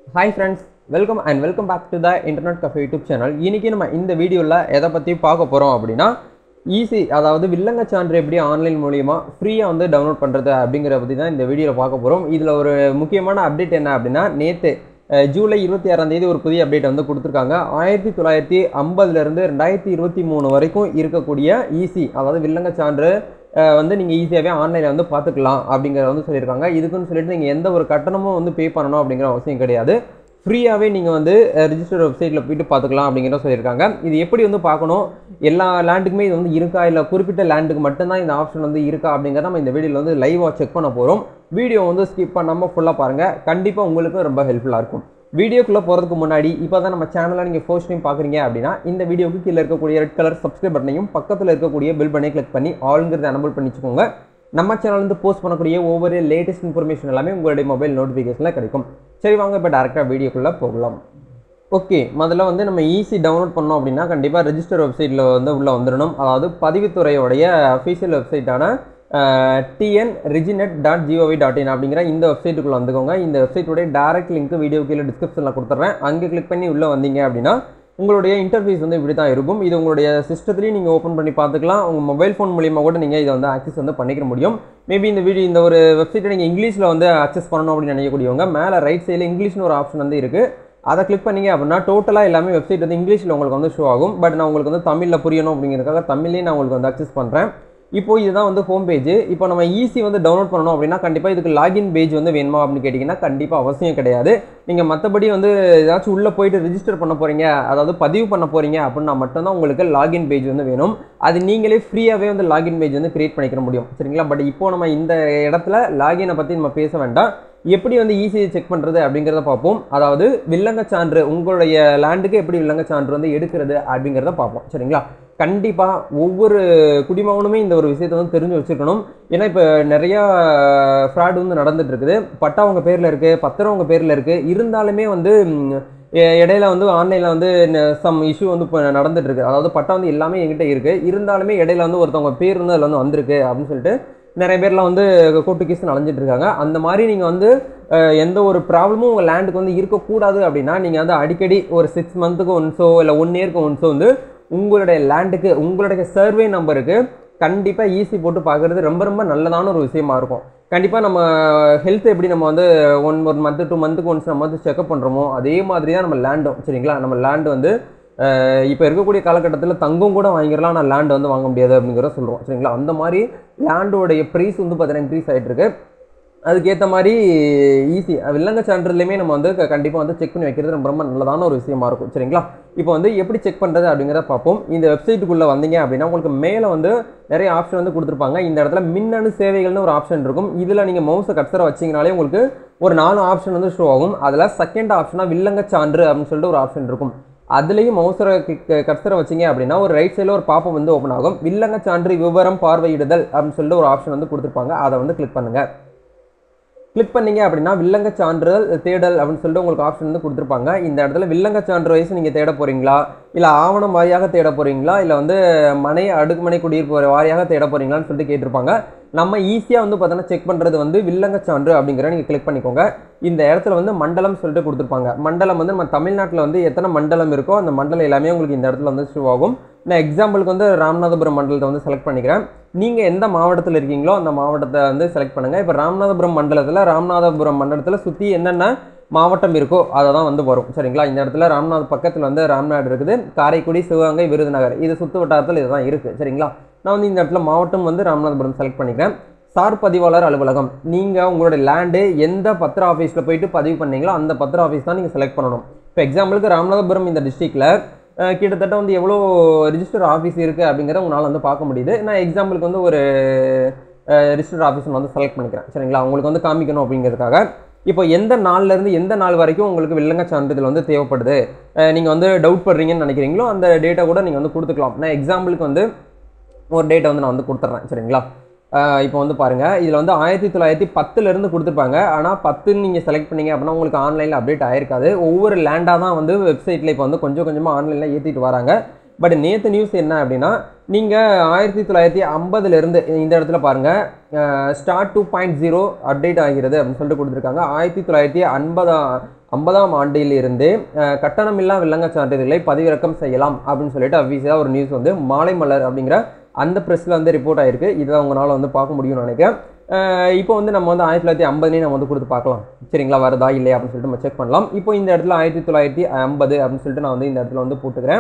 hi friends welcome and welcome back to the internet cafe YouTube channel இன்றைக்கி நம்ம இந்த வீடியோவில் எதை பற்றி பார்க்க போகிறோம் அப்படின்னா ஈஸி அதாவது வில்லங்க சான்று எப்படி ஆன்லைன் மூலியமாக ஃப்ரீயாக வந்து டவுன்லோட் பண்ணுறது அப்படிங்கிறத பற்றி தான் இந்த வீடியோவில் பார்க்க போகிறோம் இதில் ஒரு முக்கியமான அப்டேட் என்ன அப்படின்னா நேற்று ஜூலை இருபத்தி ஆறாம் தேதி ஒரு புதிய அப்டேட் வந்து கொடுத்துருக்காங்க ஆயிரத்தி தொள்ளாயிரத்தி ஐம்பதுலேருந்து ரெண்டாயிரத்தி இருபத்தி மூணு வரைக்கும் இருக்கக்கூடிய ஈஸி அதாவது வில்லங்க சான்று அஹ் வந்து நீங்கள் ஈஸியாகவே ஆன்லைனில் வந்து பார்த்துக்கலாம் அப்படிங்கிறத வந்து சொல்லியிருக்காங்க இதுக்குன்னு சொல்லிட்டு நீங்கள் எந்த ஒரு கட்டணமும் வந்து பே பண்ணணும் அப்படிங்கிற அவசியம் கிடையாது ஃப்ரீயாகவே நீங்கள் வந்து ரிஜிஸ்டர் வெப்சைட்டில் போயிட்டு பார்த்துக்கலாம் அப்படிங்கிற சொல்லியிருக்காங்க இது எப்படி வந்து பார்க்கணும் எல்லா லேண்டுக்குமே இது வந்து இருக்கா இல்லை குறிப்பிட்ட லேண்டுக்கு மட்டும்தான் இந்த ஆப்ஷன் வந்து இருக்கா அப்படிங்கிறத நம்ம இந்த வீடியோவில் வந்து லைவாக செக் பண்ண போகிறோம் வீடியோ வந்து ஸ்கிப் பண்ணாமல் ஃபுல்லாக பாருங்கள் கண்டிப்பாக உங்களுக்கு ரொம்ப ஹெல்ப்ஃபுல்லாக இருக்கும் வீடியோக்குள்ளே போகிறதுக்கு முன்னாடி இப்போ தான் நம்ம சேனலை நீங்கள் ஃபர்ஸ்ட் டைம் பார்க்குறீங்க அப்படின்னா இந்த வீடியோக்கு கீழே இருக்கக்கூடிய ரெட் கலர் சப்ஸ்கிரைப் பட்டனையும் பக்கத்தில் இருக்கக்கூடிய பெல் பண்ணி கிளிக் பண்ணி ஆளுங்கிறத எனபிள் பண்ணி வச்சுக்கோங்க நம்ம சேனல்லேருந்து போஸ்ட் பண்ணக்கூடிய ஒவ்வொரு லேட்டஸ்ட் இன்ஃபர்மேஷன் எல்லாமே உங்களுடைய மொபைல் நோட்டிஃபிகேஷனில் கிடைக்கும் சரி வாங்க இப்போ டேரெக்டாக வீடியோக்குள்ளே போகலாம் ஓகே முதல்ல வந்து நம்ம ஈஸி டவுன்லோட் பண்ணோம் அப்படின்னா கண்டிப்பாக ரெஜிஸ்டர் வெப்சைட்டில் வந்து உள்ளே வந்துடணும் அதாவது பதிவுத்துறையோடைய அஃபீஷியல் வெப்சைட்டான TN reginet dot GOV dot in அப்படிங்கிற இந்த வெப்சைட்டுக்குள்ளே வந்துக்கோங்க இந்த வெப்சைட்டுடைய டேரக்ட் லிங்க் வீடியோ கீழே டிஸ்கிரிப்ஷனில் கொடுத்துட்றேன் அங்கே கிளிக் பண்ணி உள்ளே வந்தீங்க அப்படின்னா உங்களுடைய இன்டர்ஃபேஸ் வந்து இப்படி தான் இருக்கும் இது உங்களுடைய சிஸ்டத்துலேயும் நீங்கள் ஓப்பன் பண்ணி பார்த்துக்கலாம் உங்கள் மொபைல் ஃபோன் மூலியமாக கூட நீங்கள் இதை வந்து ஆக்சஸ் வந்து பண்ணிக்க முடியும் மேபி இந்த வீடியோ இந்த ஒரு வெப்சைட்டை நீங்கள் இங்கிலீஷில் வந்து அக்சஸ் பண்ணணும் அப்படின்னு நினைக்கக்கூடியவங்க மேலே ரைட் சைடில் இங்கிலீஷ்னு ஒரு ஆப்ஷன் வந்து இருக்குது அதை கிளிக் பண்ணீங்க அப்படின்னா டோட்டலாக எல்லாமே வெப்சைட் வந்து இங்கிலீஷில் உங்களுக்கு வந்து ஷோ ஆகும் பட் நான் உங்களுக்கு வந்து தமிழில் புரியணும் அப்படிங்கிறதுக்காக தமிழ்லேயே நான் உங்களுக்கு வந்து அக்சஸ் பண்ணுறேன் இப்போ இதுதான் வந்து ஹோம் பேஜ் இப்போ நம்ம ஈஸி வந்து டவுன்லோட் பண்ணணும் அப்படின்னா கண்டிப்பாக இதுக்கு லாகின் பேஜ் வந்து வேணுமா அப்படின்னு கேட்டிங்கன்னா கண்டிப்பாக அவசியம் கிடையாது நீங்கள் மற்றபடி வந்து ஏதாச்சும் உள்ளே போயிட்டு ரிஜிஸ்டர் பண்ண போகிறீங்க அதாவது பதிவு பண்ண போகிறீங்க அப்படின்னா மட்டும்தான் உங்களுக்கு லாகின் பேஜ் வந்து வேணும் அது நீங்களே ஃப்ரீயாகவே வந்து லாகின் பேஜ் வந்து கிரியேட் பண்ணிக்க முடியும் சரிங்களா பட் இப்போ நம்ம இந்த இடத்துல லாகினை பற்றி நம்ம பேச வேண்டாம் எப்படி வந்து ஈஸியை செக் பண்ணுறது அப்படிங்கிறத பார்ப்போம் அதாவது வில்லங்க சான்று உங்களுடைய லேண்டுக்கு எப்படி வில்லங்க சான்று வந்து எடுக்கிறது அப்படிங்கிறத பார்ப்போம் சரிங்களா கண்டிப்பாக ஒவ்வொரு குடிமகனுமே இந்த ஒரு விஷயத்தை வந்து தெரிஞ்சு வச்சுருக்கணும் ஏன்னா இப்போ நிறையா ஃப்ராட் வந்து நடந்துட்டு இருக்குது பட்டா உங்கள் பேரில் இருக்குது பத்திரம் உங்கள் பேரில் இருக்குது இருந்தாலுமே வந்து ம், எ- இடையில வந்து ஆன்லைனில் வந்து சம் இஷ்யூ வந்து இப்போ நடந்துட்டு இருக்கு அதாவது பட்டா வந்து எல்லாமே என்கிட்ட இருக்குது இருந்தாலுமே இடையில வந்து ஒருத்தவங்க பேர் வந்து அதில் வந்து வந்திருக்கு அப்படின்னு சொல்லிட்டு நிறைய பேர்லாம் வந்து கோர்ட்டு கேஸ் அலைஞ்சிட்டு இருக்காங்க அந்த மாதிரி நீங்கள் வந்து அஹ், எந்த ஒரு ப்ராப்ளமும் உங்கள் லேண்டுக்கு வந்து இருக்கக்கூடாது அப்படின்னா நீங்கள் வந்து அடிக்கடி ஒரு சிக்ஸ் மந்த்துக்கு ஒன்ஸோ இல்லை ஒன் இயர்க்கு ஒன்ஸோ வந்து உங்களுடைய லேண்டுக்கு உங்களுடைய சர்வே நம்பருக்கு கண்டிப்பாக ஈஸி போட்டு பார்க்குறது ரொம்ப ரொம்ப நல்லதான ஒரு விஷயமா இருக்கும் கண்டிப்பாக நம்ம ஹெல்த் எப்படி நம்ம வந்து ஒன் ஒரு மந்த்து டூ மந்த்துக்கு ஒன்ஸ் நம்ம வந்து செக்அப் பண்ணுறோமோ அதே மாதிரி தான் நம்ம லேண்டும் சரிங்களா நம்ம லேண்டு வந்து இப்போ இருக்கக்கூடிய காலகட்டத்தில் தங்கம் கூட வாங்கிடலாம் ஆனால் லேண்ட் வந்து வாங்க முடியாது அப்படிங்கிறத சொல்கிறோம் சரிங்களா அந்த மாதிரி லேண்டோடைய ப்ரைஸ் வந்து பார்த்தீங்கன்னா இன்க்ரீஸ் ஆகிட்டு இருக்கு அதுக்கேற்ற மாதிரி ஈஸி வில்லங்க சான்றிதழையுமே நம்ம வந்து கண்டிப்பாக வந்து செக் பண்ணி வைக்கிறது ரொம்ப ரொம்ப நல்லதான ஒரு விஷயமா இருக்கும் சரிங்களா இப்போ வந்து எப்படி செக் பண்ணுறது அப்படிங்கிறத பார்ப்போம் இந்த வெப்சைட்டுக்குள்ளே வந்தீங்க அப்படின்னா உங்களுக்கு மேலே வந்து நிறைய ஆப்ஷன் வந்து கொடுத்துருப்பாங்க இந்த இடத்துல மின்னணு சேவைகள்னு ஒரு ஆப்ஷன் இருக்கும் இதில் நீங்கள் மவுஸை கட்சரை வச்சிங்கனாலே உங்களுக்கு ஒரு நாலு ஆப்ஷன் வந்து ஷோ ஆகும் அதில் செகண்ட் ஆப்ஷனாக வில்லங்க சான்று அப்படின்னு சொல்லிட்டு ஒரு ஆப்ஷன் இருக்கும் அதுலேயும் மவுசரை கட்சரை வச்சிங்க அப்படின்னா ஒரு ரைட் சைடில் ஒரு பாப்பம் வந்து ஓப்பன் ஆகும் வில்லங்க சான்று விவரம் பார்வையிடுதல் அப்படின்னு சொல்லிட்டு ஒரு ஆப்ஷன் வந்து கொடுத்துருப்பாங்க அதை வந்து கிளிக் பண்ணுங்கள் கிளிக் பண்ணீங்க அப்படின்னா வில்லங்க சான்றிதழ் தேடல் அப்படின்னு சொல்லிட்டு உங்களுக்கு ஆப்ஷன் வந்து கொடுத்துருப்பாங்க இந்த இடத்துல வில்லங்க சான்று வயசு நீங்கள் தேட போகிறீங்களா இல்லை ஆவணம் வாரியாக தேட போகிறீங்களா இல்லை வந்து மனை அடுக்குமனை குடியிருப்பு வாரியாக தேட போகிறீங்களான்னு சொல்லிட்டு கேட்டிருப்பாங்க நம்ம ஈஸியாக வந்து பார்த்தோன்னா செக் பண்ணுறது வந்து வில்லங்க சான்று அப்படிங்கிற நீங்கள் கிளிக் பண்ணிக்கோங்க இந்த இடத்துல வந்து மண்டலம் சொல்லிட்டு கொடுத்துருப்பாங்க மண்டலம் வந்து நம்ம தமிழ்நாட்டில் வந்து எத்தனை மண்டலம் இருக்கோ அந்த மண்டலம் எல்லாமே உங்களுக்கு இந்த இடத்துல வந்து ஷூ ஆகும் நான் எக்ஸாம்பிளுக்கு வந்து ராமநாதபுரம் மண்டலத்தை வந்து செலக்ட் பண்ணிக்கிறேன் நீங்கள் எந்த மாவட்டத்தில் இருக்கீங்களோ அந்த மாவட்டத்தை வந்து செலக்ட் பண்ணுங்கள் இப்போ ராமநாதபுரம் மண்டலத்தில் ராமநாதபுரம் மண்டலத்தில் சுற்றி என்னென்ன மாவட்டம் இருக்கோ அதை தான் வந்து வரும் சரிங்களா இந்த இடத்துல ராமநாத் பக்கத்தில் வந்து ராம்நாடு இருக்குது காரைக்குடி சிவகங்கை விருதுநகர் இது சுற்று வட்டாரத்தில் இதுதான் இருக்குது சரிங்களா நான் வந்து இந்த இடத்துல மாவட்டம் வந்து ராமநாதபுரம் செலக்ட் பண்ணிக்கிறேன் சார் பதிவாளர் அலுவலகம் நீங்கள் உங்களுடைய லேண்டு எந்த பத்திர ஆஃபீஸில் போயிட்டு பதிவு பண்ணீங்களோ அந்த பத்திர ஆஃபீஸ் தான் நீங்கள் செலக்ட் பண்ணணும் இப்போ எக்ஸாம்பிளுக்கு ராமநாதபுரம் இந்த டிஸ்ட்ரிக்டில் கிட்டத்தட்ட வந்து எவ்வளோ ரிஜிஸ்டர் ஆஃபீஸ் இருக்குது அப்படிங்கிறத உங்களால் வந்து பார்க்க முடியுது நான் எக்ஸாம்பிளுக்கு வந்து ஒரு ரிஜிஸ்டர் ஆஃபீஸ் வந்து செலக்ட் பண்ணிக்கிறேன் சரிங்களா உங்களுக்கு வந்து காமிக்கணும் அப்படிங்கிறதுக்காக இப்போ எந்த நாள்ல இருந்து எந்த நாள் வரைக்கும் உங்களுக்கு வில்லங்க சான்றிதழ் வந்து தேவைப்படுது நீங்கள் வந்து டவுட் படுறீங்கன்னு நினைக்கிறீங்களோ அந்த டேட்டா கூட நீங்கள் வந்து கொடுத்துக்கலாம் நான் எக்ஸாம்பிளுக்கு வந்து ஒரு டேட்டை வந்து நான் வந்து கொடுத்துட்றேன் சரிங்களா அஹ் இப்போ வந்து பாருங்கள் இதில் வந்து ஆயிரத்தி தொள்ளாயிரத்தி பத்துலேருந்து கொடுத்துருப்பாங்க ஆனால் பத்துன்னு நீங்கள் செலக்ட் பண்ணீங்க அப்படின்னா உங்களுக்கு ஆன்லைனில் அப்டேட் ஆயிருக்காது ஒவ்வொரு லேண்டாக தான் வந்து வெப்சைட்டில் இப்போ வந்து கொஞ்சம் கொஞ்சமாக ஆன்லைனில் ஏற்றிட்டு வராங்க பட் நேற்று நியூஸ் என்ன அப்படின்னா நீங்கள் ஆயிரத்தி தொள்ளாயிரத்தி ஐம்பதுலேருந்து இந்த இடத்துல பாருங்கள் start two point zero update ஆகிறது அப்படின்னு சொல்லிட்டு கொடுத்துருக்காங்க ஆயிரத்தி தொள்ளாயிரத்தி ஐம்பதாம் ஐம்பதாம் ஆண்டிலிருந்து அஹ், கட்டணமில்லா வில்லங்க சான்றிதழ்களை பதிவிறக்கம் செய்யலாம் அப்படின்னு சொல்லிட்டு அவ்வீஸாக ஒரு நியூஸ் வந்து மாலை மலர் அப்படிங்கிற அந்த ப்ரெஸ்ஸில் வந்து ரிப்போர்ட் ஆயிருக்கு இதை உங்களால் வந்து பார்க்க முடியும்னு நினைக்கிறேன் அஹ், இப்போ வந்து நம்ம வந்து ஆயிரத்தி தொள்ளாயிரத்தி ஐம்பதுலேயே நம்ம வந்து கொடுத்து பார்க்கலாம் சரிங்களா வருதா இல்லையா அப்படின்னு சொல்லிட்டு நம்ம செக் பண்ணலாம் இப்போ இந்த இடத்துல ஆயிரத்தி தொள்ளாயிரத்தி ஐம்பது அப்படின்னு சொல்லிட்டு நான் வந்து இந்த இடத்துல வந்து போட்டுக்கிறேன்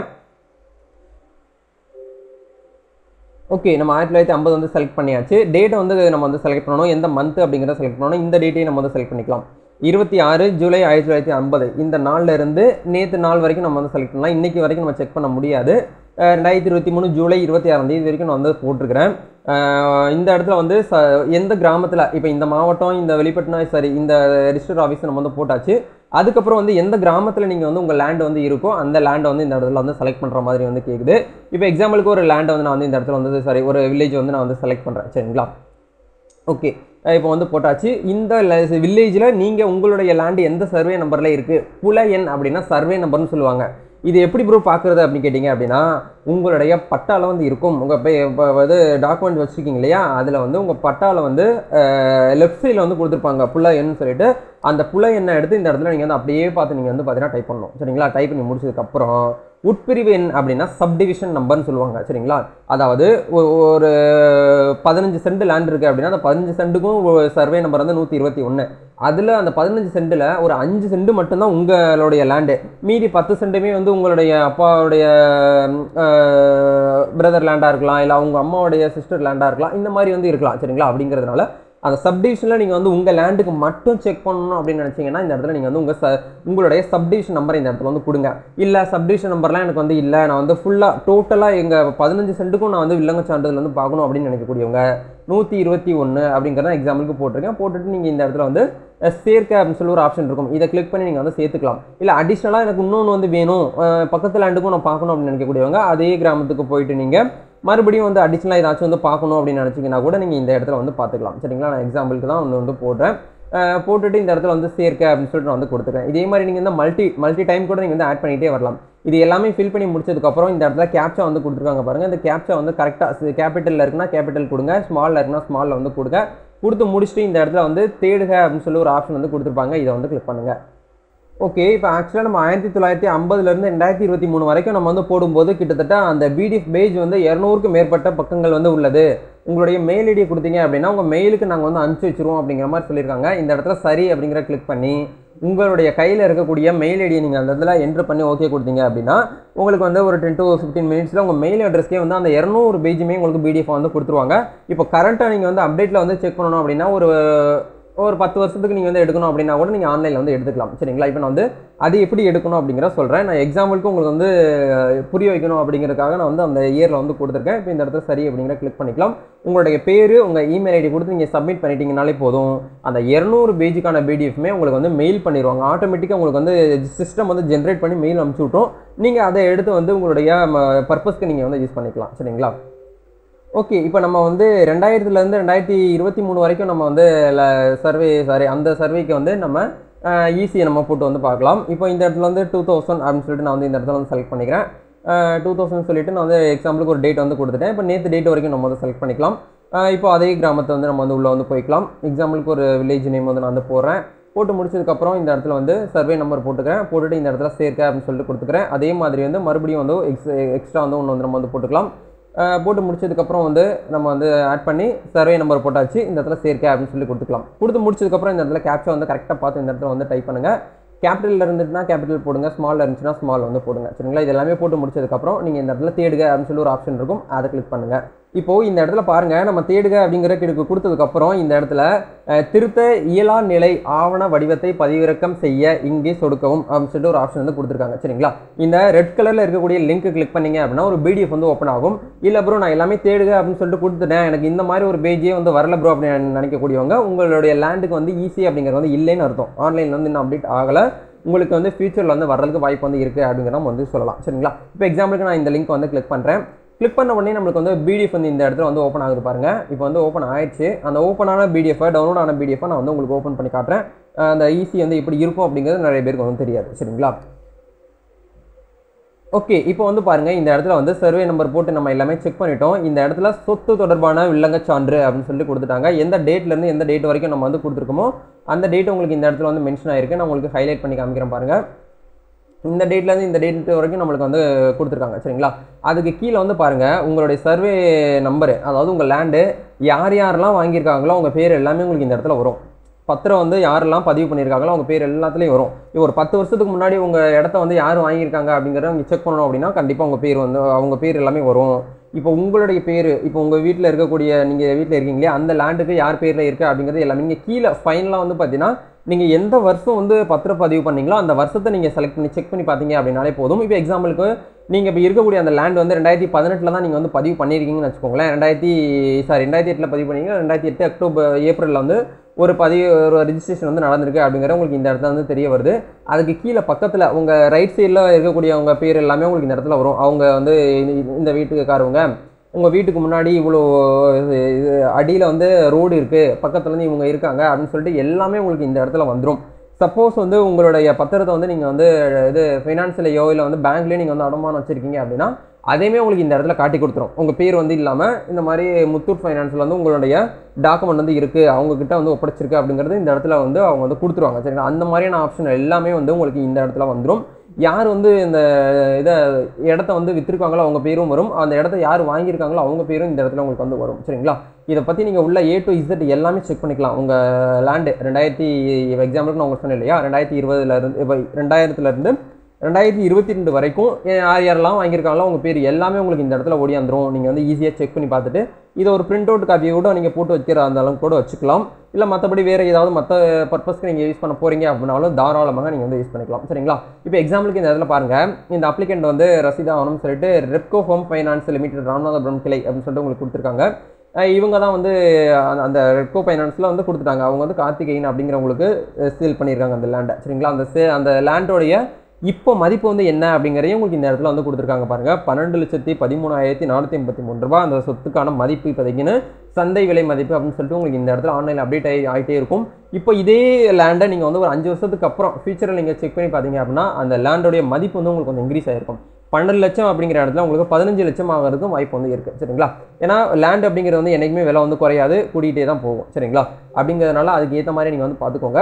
ஓகே நம்ம ஆயிரத்தி தொள்ளாயிரத்தி ஐம்பது வந்து செலக்ட் பண்ணியாச்சு டேட்டை வந்து நம்ம வந்து செலக்ட் பண்ணணும் எந்த மந்த் அப்படிங்கிறத செலக்ட் பண்ணணும் இந்த டேட்டையும் நம்ம வந்து செலக்ட் பண்ணிக்கலாம் இருபத்தி ஆறு ஜூலை ஆயிரத்தி தொள்ளாயிரத்தி ஐம்பது இந்த நாள்ல இருந்து நேற்று நாள் வரைக்கும் நம்ம வந்து செலக்ட் பண்ணலாம் இன்னைக்கு வரைக்கும் நம்ம செக் பண்ண முடியாது அஹ் ரெண்டாயிரத்தி இருபத்தி மூணு ஜூலை இருபத்தி ஆறாம் தேதி வரைக்கும் நான் வந்து போட்டிருக்கிறேன் அஹ் இந்த இடத்துல வந்து ச எந்த கிராமத்தில் இப்போ இந்த மாவட்டம் இந்த வெளிப்பட்டினா சரி இந்த ரிஜிஸ்டர் ஆஃபீஸ் நம்ம வந்து போட்டாச்சு அதுக்கப்புறம் வந்து எந்த கிராமத்தில் நீங்கள் வந்து உங்கள் லேண்ட் வந்து இருக்கோ அந்த லேண்டை வந்து இந்த இடத்துல வந்து செலக்ட் பண்ணுற மாதிரி வந்து கேட்குது இப்போ எக்ஸாம்பிளுக்கு ஒரு லேண்டை வந்து நான் வந்து இந்த இடத்துல வந்து சாரி ஒரு வில்லேஜ் வந்து நான் வந்து செலக்ட் பண்ணுறேன் சரிங்களா ஓகே இப்போ வந்து போட்டாச்சு இந்த வில்லேஜில் நீங்கள் உங்களுடைய லேண்டு எந்த சர்வே நம்பரில் இருக்குது புல எண் அப்படின்னா சர்வே நம்பர்னு சொல்லுவாங்க இது எப்படி ப்ரூவ் பார்க்குறது அப்படின்னு கேட்டிங்க அப்படின்னா உங்களுடைய பட்டால வந்து இருக்கும் உங்கள் இப்போ வந்து டாக்குமெண்ட் வச்சுருக்கீங்க இல்லையா அதில் வந்து உங்கள் பட்டால வந்து லெஃப்ட் சைடில் வந்து கொடுத்துருப்பாங்க புல எண்ணு சொல்லிட்டு அந்த புல எண்ணை எடுத்து இந்த இடத்துல நீங்கள் வந்து அப்படியே பார்த்து நீங்கள் வந்து பார்த்தீங்கன்னா டைப் பண்ணணும் சரிங்களா டைப் பண்ணி முடிச்சதுக்கப்புறம் உட்பிரிவு எண் அப்படின்னா சப்டிவிஷன் நம்பர்னு சொல்லுவாங்க சரிங்களா அதாவது ஒ- ஒரு பதினஞ்சு சென்ட் லேண்ட் இருக்குது அப்படின்னா அந்த பதினஞ்சு சென்ட்டுக்கும் சர்வே நம்பர் வந்து நூற்றி இருபத்தி ஒன்று அதில் அந்த பதினஞ்சு சென்ட்டில் ஒரு அஞ்சு சென்ட் மட்டும்தான் உங்களுடைய லேண்டு மீதி பத்து சென்ட்டுமே வந்து உங்களுடைய அப்பாவுடைய பிரதர் லேண்டாக இருக்கலாம் இல்லை அவங்க அம்மாவுடைய சிஸ்டர் லேண்டாக இருக்கலாம் இந்த மாதிரி வந்து இருக்கலாம் சரிங்களா அப்படிங்கிறதுனால அந்த சப்டிவிஷனில் நீங்கள் வந்து உங்கள் லேண்டுக்கு மட்டும் செக் பண்ணணும் அப்படின்னு நினச்சிங்கன்னா இந்த இடத்துல நீங்கள் வந்து உங்கள் ச உங்களுடைய சப்டிவிஷன் நம்பரை இந்த இடத்துல வந்து கொடுங்க இல்லை சப்டிவிஷன் நம்பர்லாம் எனக்கு வந்து இல்லை நான் வந்து ஃபுல்லாக டோட்டலாக எங்கள் பதினஞ்சு சென்ட்டுக்கும் நான் வந்து வில்லங்க சான்றிதழ் வந்து பார்க்கணும் அப்படின்னு நினைக்கக்கூடியவங்க நூற்றி இருபத்தி ஒன்று அப்படிங்கிறத எக்ஸாம்பிளுக்கு போட்டிருக்கேன் போட்டுட்டு நீங்கள் இந்த இடத்துல வந்து அஹ், சேர்க்க அப்படின்னு சொல்லி ஒரு ஆப்ஷன் இருக்கும் இதை கிளிக் பண்ணி நீங்கள் வந்து சேர்த்துக்கலாம் இல்லை அடிஷ்னலாக எனக்கு இன்னொன்று வந்து வேணும் அஹ், பக்கத்து லேண்டுக்கும் நான் பார்க்கணும் அப்படின்னு நினைக்கக்கூடியவங்க அதே கிராமத்துக்கு போயிட்டு நீங்கள் மறுபடியும் வந்து அடிஷ்னலாக ஏதாச்சும் வந்து பார்க்கணும் அப்படின்னு நினச்சிங்கன்னா கூட நீங்கள் இந்த இடத்துல வந்து பார்த்துக்கலாம் சரிங்களா நான் எக்ஸாம்பிளுக்கு தான் வந்து வந்து போடுறேன் அஹ் போட்டுட்டு இந்த இடத்துல வந்து சேர்க்க அப்படின்னு சொல்லிட்டு நான் வந்து கொடுத்துருக்கேன் இதே மாதிரி நீங்கள் இந்த மல்டி மல்டி டைம் கூட நீங்கள் வந்து ஆட் பண்ணிகிட்டே வரலாம் இது எல்லாமே ஃபில் பண்ணி முடிச்சதுக்கப்புறம் இந்த இடத்துல கேப்ச்சா வந்து கொடுத்துருக்காங்க பாருங்கள் இந்த கேப்ச்சா வந்து கரெக்டாக கேபிட்டலில் இருக்குன்னா கேபிட்டல் கொடுங்க ஸ்மாலில் இருக்குன்னா ஸ்மாலில் வந்து கொடுங்க கொடுத்து முடிச்சுட்டு இந்த இடத்துல வந்து தேடுக அப்படின்னு சொல்லி ஒரு ஆப்ஷன் வந்து கொடுத்துருப்பாங்க இதை வந்து கிளிக் பண்ணுங்கள் ஓகே இப்போ ஆக்சுவலாக நம்ம ஆயிரத்தி தொள்ளாயிரத்தி ஐம்பதுலேருந்து ரெண்டாயிரத்தி இருபத்தி மூணு வரைக்கும் நம்ம வந்து போடும்போது கிட்டத்தட்ட அந்த பிடிஎஃப் பேஜ் வந்து இரநூறுக்கும் மேற்பட்ட பக்கங்கள் வந்து உள்ளது உங்களுடைய மெயில் ஐடியை கொடுத்தீங்க அப்படின்னா உங்கள் மெயிலுக்கு நாங்கள் வந்து அனுப்பிச்சி வச்சிருவோம் அப்படிங்கிற மாதிரி சொல்லியிருக்காங்க இந்த இடத்துல சரி அப்படிங்கிற கிளிக் பண்ணி உங்களுடைய கையில் இருக்கக்கூடிய மெயில் ஐடியை நீங்கள் அந்த இடத்துல என்ட்ரு பண்ணி ஓகே கொடுத்தீங்க அப்படின்னா உங்களுக்கு வந்து ஒரு டென் டு ஃபிஃப்டீன் மினிட்ஸில் உங்கள் மெயில் அட்ரஸ்க்கே வந்து அந்த இரநூறு பேஜுமே உங்களுக்கு பிடிஎஃப் வந்து கொடுத்துருவாங்க இப்போ கரண்ட்டாக நீங்கள் வந்து அப்டேட்டில் வந்து செக் பண்ணணும் அப்படின்னா ஒரு ஒரு பத்து வருஷத்துக்கு நீங்கள் வந்து எடுக்கணும் அப்படின்னா கூட நீங்கள் ஆன்லைனில் வந்து எடுத்துக்கலாம் சரிங்களா இப்போ நான் வந்து அது எப்படி எடுக்கணும் அப்படிங்கிற சொல்கிறேன் நான் எக்ஸாம்பிளுக்கு உங்களுக்கு வந்து அஹ், புரிய வைக்கணும் அப்படிங்கிறதுக்காக நான் வந்து அந்த இயரில் வந்து கொடுத்துருக்கேன் இப்போ இந்த இடத்துல சரி அப்படிங்கிற கிளிக் பண்ணிக்கலாம் உங்களுடைய பேர் உங்கள் இமெயில் ஐடி கொடுத்து நீங்கள் சப்மிட் பண்ணிட்டீங்கனாலே போதும் அந்த இரநூறு பேஜுக்கான பிடிஎஃப்மே உங்களுக்கு வந்து மெயில் பண்ணிடுவாங்க ஆட்டோமேட்டிக்காக உங்களுக்கு வந்து சிஸ்டம் வந்து ஜென்ரேட் பண்ணி மெயில் அனுப்பிச்சி விட்ரும் நீங்கள் அதை எடுத்து வந்து உங்களுடைய பர்பஸ்க்கு நீங்கள் வந்து யூஸ் பண்ணிக்கலாம் சரிங்களா ஓகே இப்போ நம்ம வந்து ரெண்டாயிரத்துலேருந்து ரெண்டாயிரத்தி இருபத்தி மூணு வரைக்கும் நம்ம வந்து சர்வே சாரி அந்த சர்வேக்கு வந்து நம்ம ஈஸியை நம்ம போட்டு வந்து பார்க்கலாம் இப்போ இந்த இடத்துல வந்து டூ தௌசண்ட் அப்படின்னு சொல்லிட்டு நான் வந்து இந்த இடத்துல வந்து செலக்ட் பண்ணிக்கிறேன் டூ தௌசண்ட் சொல்லிட்டு நான் வந்து எக்ஸாம்பிளுக்கு ஒரு டேட் வந்து கொடுத்துட்டேன் இப்போ நேற்று டேட் வரைக்கும் நம்ம வந்து செலக்ட் பண்ணிக்கலாம் அஹ் இப்போ அதே கிராமத்தை வந்து நம்ம வந்து உள்ளே வந்து போய்க்கலாம் எக்ஸாம்பிளுக்கு ஒரு வில்லேஜ் நேம் வந்து நான் வந்து போடுறேன் போட்டு முடிச்சதுக்கப்புறம் இந்த இடத்துல வந்து சர்வே நம்பர் போட்டுக்கிறேன் போட்டுட்டு இந்த இடத்துல சேர்க்க அப்படின்னு சொல்லிட்டு கொடுத்துக்கிறேன் அதே மாதிரி வந்து மறுபடியும் வந்து எக்ஸ் எக்ஸ்ட்ரா வந்து ஒன்று வந்து நம்ம வந்து போட்டுக்கலாம் அஹ் போட்டு முடிச்சதுக்கப்புறம் வந்து நம்ம வந்து ஆட் பண்ணி சர்வே நம்பர் போட்டாச்சு இந்த இடத்துல சேர்க்க அப்படின்னு சொல்லி கொடுத்துக்கலாம் கொடுத்து முடிச்சதுக்கப்புறம் இந்த இடத்துல கேப்ச்சா வந்து கரெக்டாக பார்த்து இந்த இடத்துல வந்து டைப் பண்ணுங்கள் கேபிட்டலில் இருந்துட்டுனா கேபிட்டல் போடுங்க ஸ்மாலில் இருந்துச்சுன்னா ஸ்மால் வந்து போடுங்க சரிங்களா இது எல்லாமே போட்டு முடிச்சதுக்கப்புறம் நீங்கள் இந்த இடத்துல தேடுக அப்படின்னு சொல்லி ஒரு ஆப்ஷன் இருக்கும் அதை கிளிக் பண்ணுங்கள் இப்போ இந்த இடத்துல பாருங்க நம்ம தேடுக அப்படிங்கிற கிடுக்கு கொடுத்ததுக்கப்புறம் இந்த இடத்துல அஹ், திருத்த இயலா நிலை ஆவண வடிவத்தை பதிவிறக்கம் செய்ய இங்கே சொடுக்கவும் அப்படின்னு சொல்லிட்டு ஒரு ஆப்ஷன் வந்து கொடுத்துருக்காங்க சரிங்களா இந்த ரெட் கலரில் இருக்கக்கூடிய லிங்க் கிளிக் பண்ணீங்க அப்படின்னா ஒரு பிடிஎஃப் வந்து ஓப்பன் ஆகும் இல்லை ப்ரோ நான் எல்லாமே தேடுக அப்படின்னு சொல்லிட்டு கொடுத்துட்டேன் எனக்கு இந்த மாதிரி ஒரு பேஜே வந்து வரல ப்ரோ அப்படின்னு நினைக்கக்கூடியவங்க உங்களுடைய லேண்டுக்கு வந்து ஈஸி அப்படிங்கிறது வந்து இல்லைன்னு அர்த்தம் ஆன்லைனில் வந்து இன்னும் அப்டேட் ஆகலை உங்களுக்கு வந்து ஃபியூச்சரில் வந்து வர்றதுக்கு வாய்ப்பு வந்து இருக்குது அப்படிங்கிற நம்ம வந்து சொல்லலாம் சரிங்களா இப்போ எக்ஸாம்பிளுக்கு நான் இந்த லிங்க் வந்து கிளிக் பண்ணுறேன் கிளிக் பண்ண உடனே நம்மளுக்கு வந்து பிடிஎஃப் வந்து இந்த இடத்துல வந்து ஓப்பன் ஆகுது பாருங்க இப்போ வந்து ஓப்பன் ஆயிடுச்சு அந்த ஓப்பன் ஆன பிடிஎஃப் டவுன்லோட் ஆன பிடிஎஃப் நான் வந்து உங்களுக்கு ஓப்பன் பண்ணி காட்டுறேன் அஹ் அந்த ஈஸி வந்து எப்படி இருக்கும் அப்படிங்கிறது நிறைய பேருக்கு வந்து தெரியாது சரிங்களா ஓகே இப்போ வந்து பாருங்க இந்த இடத்துல வந்து சர்வே நம்பர் போட்டு நம்ம எல்லாமே செக் பண்ணிட்டோம் இந்த இடத்துல சொத்து தொடர்பான வில்லங்க சான்று அப்படின்னு சொல்லி கொடுத்துட்டாங்க எந்த டேட்ல இருந்து எந்த டேட் வரைக்கும் நம்ம வந்து கொடுத்துருக்கோமோ அந்த டேட் உங்களுக்கு இந்த இடத்துல வந்து மென்ஷன் ஆயிருக்கு நான் உங்களுக்கு ஹைலைட் பண்ணி காமிக்கிறேன் பாருங்க இந்த டேட்லேருந்து இந்த டேட் வரைக்கும் நம்மளுக்கு வந்து கொடுத்துருக்காங்க சரிங்களா அதுக்கு கீழே வந்து பாருங்கள் உங்களுடைய சர்வே நம்பரு அதாவது உங்கள் லேண்டு யார் யாரெல்லாம் வாங்கியிருக்காங்களோ உங்கள் பேர் எல்லாமே உங்களுக்கு இந்த இடத்துல வரும் பத்திரம் வந்து யாரெல்லாம் பதிவு பண்ணியிருக்காங்களோ அவங்க பேர் எல்லாத்துலேயும் வரும் இப்போ ஒரு பத்து வருஷத்துக்கு முன்னாடி உங்கள் இடத்த வந்து யார் வாங்கியிருக்காங்க அப்படிங்கிறத நீங்கள் செக் பண்ணணும் அப்படின்னா கண்டிப்பாக உங்கள் பேர் வந்து அவங்க பேர் எல்லாமே வரும் இப்போ உங்களுடைய பேர் இப்போ உங்கள் வீட்டில் இருக்கக்கூடிய நீங்கள் வீட்டில் இருக்கீங்களே அந்த லேண்டுக்கு யார் பேரில் இருக்குது அப்படிங்கிறது எல்லாமே நீங்கள் கீழே ஃபைனலாக வந்து பார்த்தீங்கன்னா நீங்கள் எந்த வருஷம் வந்து பத்திரப்பதிவு பண்ணீங்களோ அந்த வருஷத்தை நீங்கள் செலக்ட் பண்ணி செக் பண்ணி பார்த்தீங்க அப்படின்னாலே போதும் இப்போ எக்ஸாம்பிளுக்கு நீங்கள் இப்போ இருக்கக்கூடிய அந்த லேண்ட் வந்து ரெண்டாயிரத்தி பதினெட்டில் தான் நீங்கள் வந்து பதிவு பண்ணியிருக்கீங்கன்னு வச்சுக்கோங்களேன் ரெண்டாயிரத்தி சாரி ரெண்டாயிரத்தி எட்டில் பதிவு பண்ணீங்க ரெண்டாயிரத்தி எட்டு அக்டோபர் ஏப்ரலில் வந்து ஒரு பதிவு ஒரு ரிஜிஸ்ட்ரேஷன் வந்து நடந்திருக்கு அப்படிங்கிற உங்களுக்கு இந்த இடத்துல வந்து தெரிய வருது அதுக்கு கீழே பக்கத்தில் உங்கள் ரைட் சைடில் இருக்கக்கூடிய அவங்க பேர் எல்லாமே உங்களுக்கு இந்த இடத்துல வரும் அவங்க வந்து இந்த- இந்த வீட்டுக்காரவங்க உங்கள் வீட்டுக்கு முன்னாடி இவ்வளோ இது இது அடியில் வந்து ரோடு இருக்குது பக்கத்துல இருந்து இவங்க இருக்காங்க அப்படின்னு சொல்லிட்டு எல்லாமே உங்களுக்கு இந்த இடத்துல வந்துடும் சப்போஸ் வந்து உங்களுடைய பத்திரத்தை வந்து நீங்கள் வந்து இது ஃபைனான்ஸ்லையோ இல்லை வந்து பேங்க்லேயோ நீங்கள் வந்து அடமானம் வச்சுருக்கீங்க அப்படின்னா அதையுமே உங்களுக்கு இந்த இடத்துல காட்டி கொடுத்துரும் உங்கள் பேர் வந்து இல்லாமல் இந்த மாதிரி முத்தூட் ஃபைனான்ஸில் வந்து உங்களுடைய டாக்குமெண்ட் வந்து இருக்குது அவங்கக்கிட்ட வந்து ஒப்படைச்சிருக்கு அப்படிங்கிறது இந்த இடத்துல வந்து அவங்க வந்து கொடுத்துருவாங்க சரிங்களா அந்த மாதிரியான ஆப்ஷன் எல்லாமே வந்து உங்களுக்கு இந்த இடத்துல வந்துடும் யார் வந்து இந்த இதை இடத்த வந்து விற்றுருக்காங்களோ அவங்க பேரும் வரும் அந்த இடத்த யார் வாங்கியிருக்காங்களோ அவங்க பேரும் இந்த இடத்துல உங்களுக்கு வந்து வரும் சரிங்களா இதை பற்றி நீங்கள் உள்ள ஏ டு இசட் எல்லாமே செக் பண்ணிக்கலாம் உங்கள் லேண்டு ரெண்டாயிரத்தி எக்ஸாம்பிளுக்கு நான் உங்களுக்கு சொன்னேன் இல்லையா ரெண்டாயிரத்தி இருபதுல இருந்து இப்போ ரெண்டாயிரத்துலேருந்து ரெண்டாயிரத்தி இருபத்தி ரெண்டு வரைக்கும் யார் யாரெல்லாம் வாங்கியிருக்காங்களோ உங்கள் பேர் எல்லாமே உங்களுக்கு இந்த இடத்துல ஓடியாந்துரும் நீங்கள் வந்து ஈஸியாக செக் பண்ணி பார்த்துட்டு இதை ஒரு பிரிண்ட் அவுட் காப்பியை கூட நீங்கள் போட்டு வைக்கிற அந்த அளவுக்கு கூட வச்சுக்கலாம் இல்லை மற்றபடி வேறு ஏதாவது மற்ற பர்பஸ்க்கு நீங்கள் யூஸ் பண்ண போகிறீங்க அப்படின்னாலும் தாராளமாக நீங்கள் வந்து யூஸ் பண்ணிக்கலாம் சரிங்களா இப்போ எக்ஸாம்பிளுக்கு இந்த இடத்துல பாருங்கள் இந்த அப்ளிகண்ட் வந்து ரசீதா ஆகணும்னு சொல்லிட்டு Repco Home Finance Limited Ramanathapuram கிளை அப்படின்னு சொல்லிட்டு உங்களுக்கு கொடுத்துருக்காங்க அஹ் இவங்க தான் வந்து அந்த- அந்த ரெப்கோ ஃபைனான்ஸில் வந்து கொடுத்துட்டாங்க அவங்க வந்து கார்த்திகேயன் அப்படிங்கிறவங்களுக்கு சேல் பண்ணியிருக்காங்க அந்த லேண்டை சரிங்களா அந்த சே அந்த லேண்டோடைய இப்போ மதிப்பு வந்து என்ன அப்படிங்கிறதையும் உங்களுக்கு இந்த இடத்துல வந்து கொடுத்துருக்காங்க பாருங்க பன்னெண்டு லட்சத்தி பதிமூணாயிரத்தி நானூற்றி எண்பத்தி மூணு ரூபாய் அந்த சொத்துக்கான மதிப்பு இப்போதைக்குன்னு சந்தை விலை மதிப்பு அப்படின்னு சொல்லிட்டு உங்களுக்கு இந்த இடத்துல ஆன்லைன் அப்டேட் ஆகி ஆகிட்டே இருக்கும் இப்போ இதே லேண்டை நீங்கள் வந்து ஒரு அஞ்சு வருஷத்துக்கு அப்புறம் ஃபியூச்சரில் நீங்கள் செக் பண்ணி பார்த்தீங்க அப்படின்னா அந்த லேண்டோடைய மதிப்பு வந்து உங்களுக்கு கொஞ்சம் இன்க்ரீஸ் ஆகிருக்கும் பன்னெண்டு லட்சம் அப்படிங்கிற இடத்துல உங்களுக்கு பதினஞ்சு லட்சம் ஆகிறதுக்கும் வாய்ப்பு வந்து இருக்குது சரிங்களா ஏன்னா லேண்ட் அப்படிங்கிறது வந்து என்றைக்குமே விலை வந்து குறையாது கூட்டிகிட்டே தான் போகும் சரிங்களா அப்படிங்கிறதுனால அதுக்கு ஏற்ற மாதிரி நீங்கள் வந்து பார்த்துக்கோங்க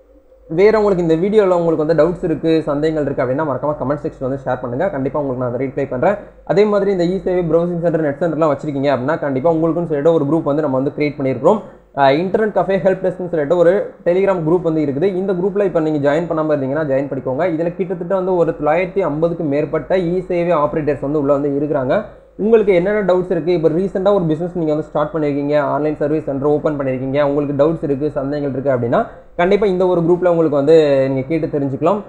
வேற உங்களுக்கு இந்த வீடியோவில் உங்களுக்கு வந்து டவுட்ஸ் இருக்குது சந்தேகங்கள் இருக்குது அப்படின்னா மறக்காம கமெண்ட் செக்ஷன் வந்து ஷேர் பண்ணுங்கள் கண்டிப்பாக உங்களுக்கு நான் அதை ரீப்ளை பண்ணுறேன் அதே மாதிரி இந்த இ சேவை ப்ரௌசிங் சென்டர் நெட் சென்டர்லாம் வச்சிருக்கீங்க அப்படின்னா கண்டிப்பாக உங்களுக்குன்னு சொல்லிட்டு ஒரு குரூப் வந்து நம்ம வந்து கிரியேட் பண்ணியிருக்கிறோம் இன்டர்நெட் கஃபே ஹெல்ப் டெஸ்க்னு சொல்லிட்டு ஒரு டெலிகிராம் குரூப் வந்து இருக்குது இந்த குரூப்பில் இப்போ நீங்கள் ஜாயின் பண்ணாமல் இருந்தீங்கன்னா ஜாயின் பண்ணிக்கோங்க இதில் கிட்டத்தட்ட வந்து ஒரு தொள்ளாயிரத்தி ஐம்பதுக்கு மேற்பட்ட இ சேவை ஆப்ரேட்டர்ஸ் வந்து உள்ளே வந்து இருக்கிறாங்க உங்களுக்கு என்னென்ன டவுட்ஸ் இருக்குது இப்போ ரீசெண்டாக ஒரு பிஸ்னஸ் நீங்கள் வந்து ஸ்டார்ட் பண்ணியிருக்கீங்க ஆன்லைன் சர்வீஸ் சென்டர் ஓப்பன் பண்ணியிருக்கீங்க உங்களுக்கு டவுட்ஸ் இருக்குது சந்தேகங்கள் இருக்குது அப்படின்னா கண்டிப்பாக இந்த ஒரு குரூப்பில் உங்களுக்கு வந்து நீங்கள் கேட்டு தெரிஞ்சுக்கலாம்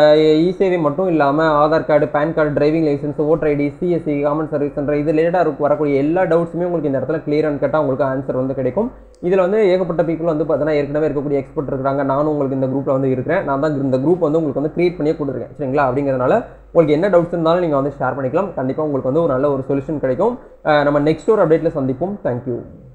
இ சேவை மட்டும் இல்லாமல் Aadhaar card PAN card driving licence voter ID CSC common service centre இது ரிலேட்டாக வரக்கூடிய எல்லா டவுட்ஸுமே உங்களுக்கு இந்த இடத்துல கிளியர் அண்ட் கட்டாக உங்களுக்கு ஆன்சர் வந்து கிடைக்கும் இதில் வந்து ஏகப்பட்ட பீப்புள் வந்து பார்த்தீங்கன்னா ஏற்கனவே இருக்கக்கூடிய எக்ஸ்பர்ட் இருக்கிறாங்க நானும் உங்களுக்கு இந்த குரூப்பில் வந்து இருக்கிறேன் நான் தான் இந்த குரூப் வந்து உங்களுக்கு வந்து கிரியேட் பண்ணியே கொடுத்துருக்கேன் சரிங்களா அப்படிங்கிறதுனால உங்களுக்கு என்ன டவுட்ஸ் இருந்தாலும் நீங்கள் வந்து ஷேர் பண்ணிக்கலாம் கண்டிப்பாக உங்களுக்கு வந்து ஒரு நல்ல ஒரு சொல்யூஷன் கிடைக்கும் அஹ் நம்ம நெக்ஸ்ட் ஒரு அப்டேட்டில் சந்திப்போம் தேங்க்யூ